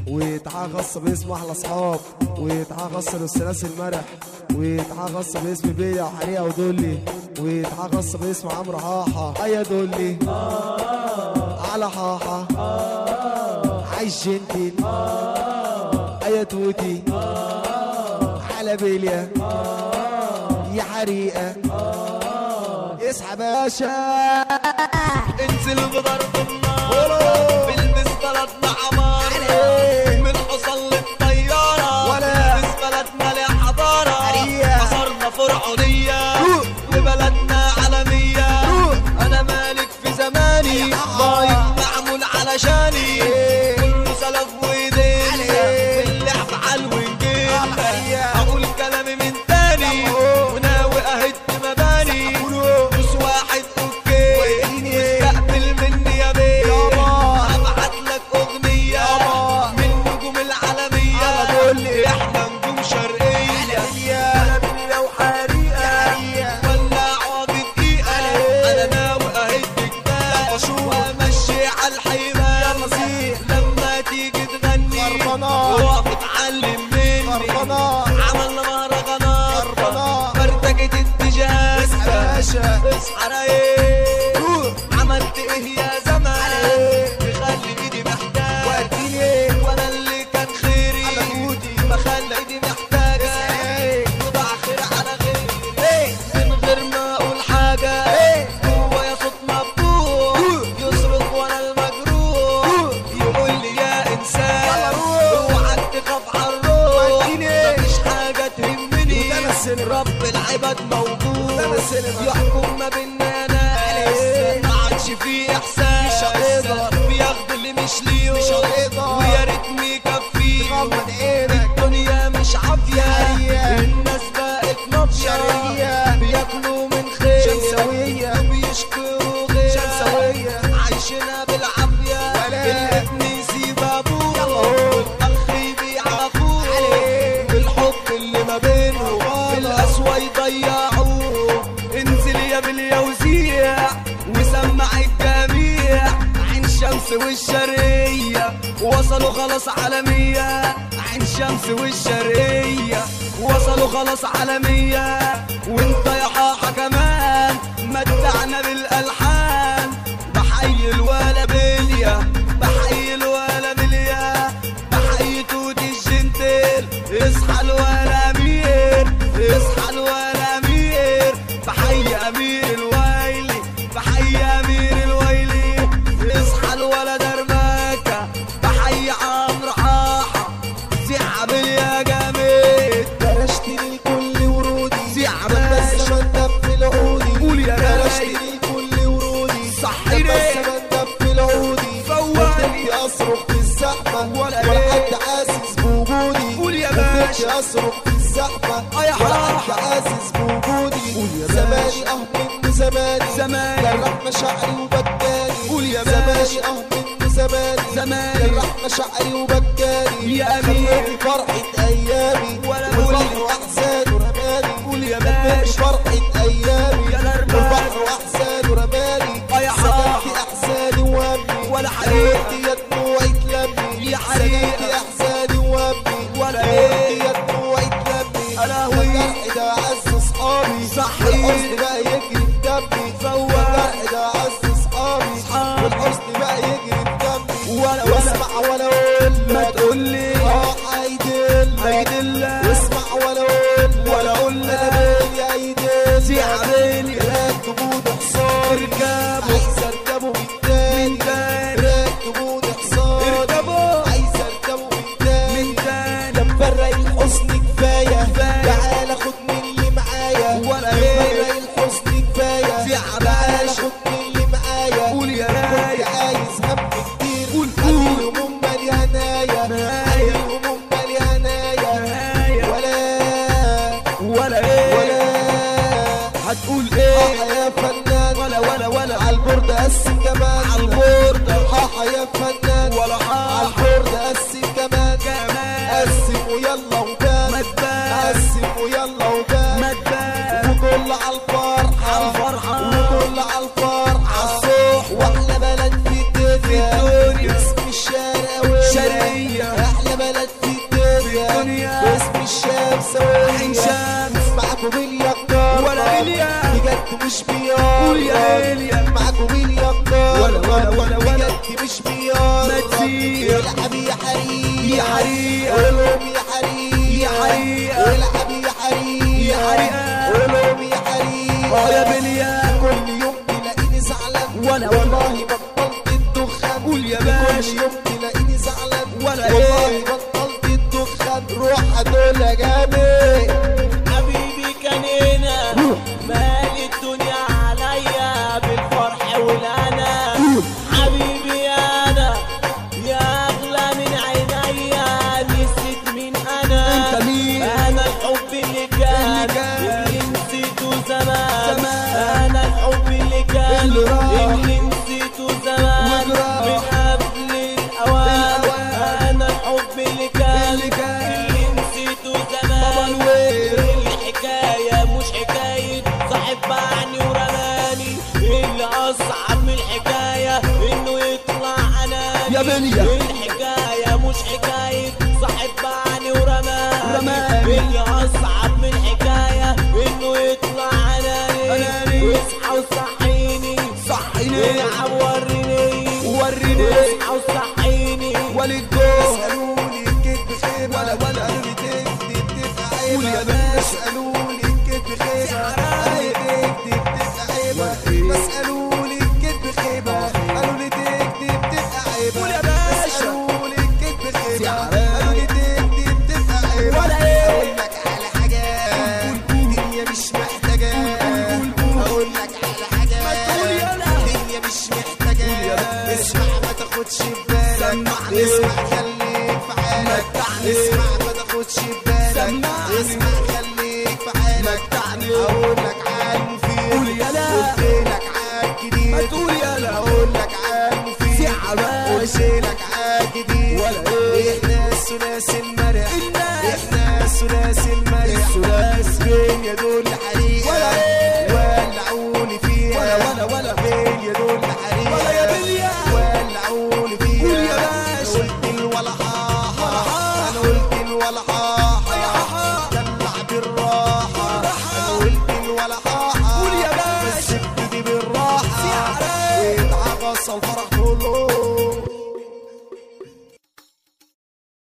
ويتعاه خاصة باسم أحلى أصحاب ويتعاه خاصة للثلاثي المرح ويتعاه خاصة باسم بيا وحريقة ودولي ويتعاه خاصة باسم عمرو حاحة أيا دولي على حاحة عايش جنتين أيا توتي على بيليا يا حريقة اصحى باشا انزل بضرب النار بلبس بلدنا عمار عليه. من حصل للطيارة ولا. بلبس بلدنا لحضارة عليا. حصرنا فرعونية روح. وبلدنا عالمية روح. أنا مالك في زماني ضايق معمول علشاني عليه. كله سلف وايدينا عليه. واللعب على الوينجين عليا. أقول كلامي من تاني أهو. وناوي أهد مباني قولوا. بوس واحد اوكي واديني. واستقبل مني يا بيه يابا. هبعت لك اغنيه يابا. من نجوم العالميه على دولي. احنا نجوم شرقيه عليا. ولا بنية وحريقه عليا. ولعوا بدقيقه عليه. انا ناوي اهد جبال واشوف. وامشي على الحيوان يلا سيح. لما تيجي تغني خربانات. وقف اتعلم مني خربانات. عملنا مهرجانات خربانات. مرتكة اتجاه اصحى باشا اصحى رايق روح. عملت ايه يا زمان عليه. تخلي ايدي محتاج واديني. وانا اللي كان خيري على جهودي. بخلي ايدي محتاجة اصحى. وضع خير على غيري ايه من غير ما اقول حاجة ايه. جوايا صوت مفتوح روح. يصرخ وانا المجروح روح. يقول لي يا انسان يلا روح. اوعى تخاف على الروح وديني. مفيش حاجة تهمني وده السينما. رب العباد موجود وده السينما. يحكم ما بينا ناس عليه. ما عادش فيه احساس مش هنقدر. بياخد اللي مش ليه مش هنقدر. ويا ريتني يكفيه غمض عينك الدنيا مش عافية حقيقة. الناس بقت مافيا شرقية. بياكلوا من خير شمسوية. وبيشكروا غير شمسوية. عايشينها بالعافية ولا. الابن يسيب ابوه يلا هو. الاخ يبيع اخوه عليه. بالحب اللي ما بينهم في القسوة يضيعوه انزل يا بليا وزيع وسمع الجميع عين شمس والشرقية وصلوا خلاص عالمية عين شمس والشرقية وصلوا خلاص عالمية وانت يا حاحة كمان متعنا بالألحان بحيي الولا بليا بحيي الولا بليا بحيي توت الجنتل اصحى الولا امير اصحى الولا امير بحيي امير الويلي بحيي امير الويلي اصحى الولا درمكة بحيي عمرو حاحة زعب يا جميل فرشتني الكل ورودي زعب لما باشا. الزمن دب العودي قول يا فرشتني رايق. الكل ورودي صحيني. لما الزمن دب العودي فوقني. وفضلت اصرخ في الزحمة ولا ولا إيه. حد حاسس بوجودي قول يا وفضلت باشا. اصرخ في الزحمة آه يا ولا حاحة. حد حاسس بوجودي قول يا زماني باشا. اه منه زماني زماني. جرح مشاعري وبكاني قول يا زماني باشا. اه منه زماني زماني. جرح مشاعري وبكاني يا أمير. خلتني فرحة ايامي ولا والبحر قول. واحزانه رماني قول يا خلتني باشا. فرحة ايامي يا الأرباب. والبحر واحزانه رماني آه يا سكنت حاحة. احزاني وهمي ولا حريقة. قلت يا دموعي تلمي يا حريقة. سكنت احزاني وهمي ولا قلت إيه. يا دموعي تلمي يا لهوي. الجرح ده عز اصحابي صحيح. والحزن بقى يجري في دمي فوق. الجرح ده عز اصحابي أصحابي. والحزن بقى يجري في دمي ولا- ولا. واسمع ولا اقول ما لك تقول لي اه هيدلك هيدلك. واسمع ولا اقول لك ولا أقول لك. انا بالي هيدلك زعبالي. راكبوا ده حصان اركبوا. عايز اركبه من تاني من تاني. راكبوا ده حصان اركبوا. عايز اركبه من تاني من تاني ده مفرق الحزن كفايه كفاية. تعال خد من اللي معايا ولا مفرق إيه. الحزن كفايه زعبالي. تعال خد من اللي معايا قول يا كنت رايق. عايز هم كتير قول، هذه قول. الهموم مالي هنايا نهاية. هذه الهموم مالي هنايا نهاية. ولا ولا ايه ولا هتقول حاحة ايه يا فنان ولا ولا ولا عالبورد قسم كمان عالبورد. حاحة يا فنان ولا حاحة. عالبورد قسم كمان كمان قسم ويلا وبان ما تبان. قسم ويلا وبان ما تبان وكل عالفرحة عالفرحة. وكل عالفرحة عالصوح. واحلى بلد في الدنيا في الدنيا. اسم الشرقاوية شرقية. احلى مش بيار قول يا ليليا. معاكوا مين يا كتار ولا ولا ولا ولا. بجد مش بيار ما تسير. العب يا حريق يا حريق. قولهم يا حريق يا حريق. العب يا حريق يا حريق. قولهم يا حريق اه يا بليا كل يوم تلاقيني زعلان ولا- والله بطلت الدخان قول يا باشا. كل يوم تلاقيني زعلان ولا والله إيه. بطلت الدخان روح هدول يا جامد حبيبي كان هنا مالي الدنيا عليا بالفرح والهنا حبيبي انا يا اغلى من عينيا نسيت مين انا أنت مين؟ انا الحب اللي كان اللي كان. اللي نسيته زمان زمان. انا الحب اللي كان اللي راح. اللي نسيته زمان وجراح. من قبل الاوان الأوان. انا الحب اللي كان اللي كان. اللي نسيته بابا زمان الويل. الحكاية مش حكاية صاحب باعني ورماني اللي أصعب من الحكاية إنه يطلع أناني يا بليا. الحكاية مش حكاية صاحب باعني ورماني رماني. اللي أصعب من الحكاية إنه يطلع أناني أناني. واصحى وصحيني صحيني. العب وريني وريني. واصحى وصحيني ولد جو اسألوني الكذب خيبة ولا- ولا. قالوا لي تكذب تبقى عيبة قول يا باشا. اسألوني الكذب خيبة قالوا لي تكذب تبقى عيبة بسألوني الكذب خيبة قالوا لي تكذب تبقى عيبة قول يا باشا. اسألوني الكذب خيبة زعلان. قالوا لي تكذب تبقى عيبة ولا إيه. أقول لك على حاجة الدنيا مش محتاجة أقول لك على حاجة تقول يلا. الدنيا مش محتاجة قول يا باشا. اسمع ما تاخدش في بالك سمعني. اسمع خليك في حالك متعني. اسمع ما تاخدش في بالك سمعني. اسمع خليك في حالك متعني. اقول لك على المفيد قول يلا. قلت لك على ما الجديد تقول يلا. اقول لك على المفيد سيعة باشا. قلت لك على الجديد ولا إيه. احنا الثلاثي المرح الناس. احنا الثلاثي المرح الثلاثي. اسبانيا دول حريق